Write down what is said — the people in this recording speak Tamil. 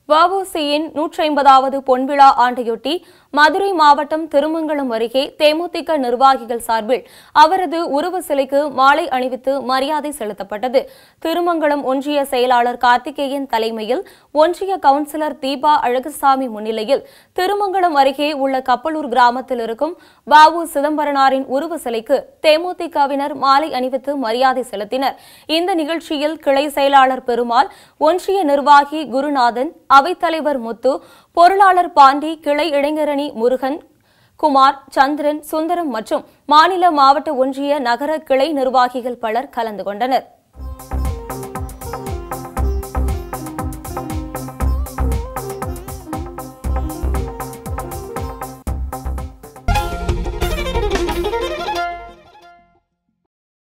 வஉசியின் நூற்றி ஐம்பதாவது பொன்விழா ஆண்டையொட்டி மதுரை மாவட்டம் திருமங்கலம் அருகே தேமுதிக நிர்வாகிகள் சார்பில் அவரது உருவ சிலைக்கு மாலை அணிவித்து மரியாதை செலுத்தப்பட்டது திருமங்கலம் ஒன்றிய செயலாளர் கார்த்திகேயன் தலைமையில் ஒன்றிய கவுன்சிலர் தீபா அழகுசாமி முன்னிலையில் திருமங்கலம் அருகே உள்ள கப்பலூர் கிராமத்தில் இருக்கும் வஉ சிதம்பரனாரின் உருவ சிலைக்கு தேமுதிகவினர் மாலை அணிவித்து மரியாதை செலுத்தினர் இந்த நிகழ்ச்சியில் கிளை செயலாளர் பெருமாள் ஒன்றிய நிர்வாகி குருநாதன் அவைத்தலைவர் முத்து பொருளாளர் பாண்டி கிளை இளைஞரணி முருகன் குமார் சந்திரன் சுந்தரம் மற்றும் மாநில மாவட்ட ஒன்றிய நகர கிளை நிர்வாகிகள் பலர் கலந்து கொண்டனர்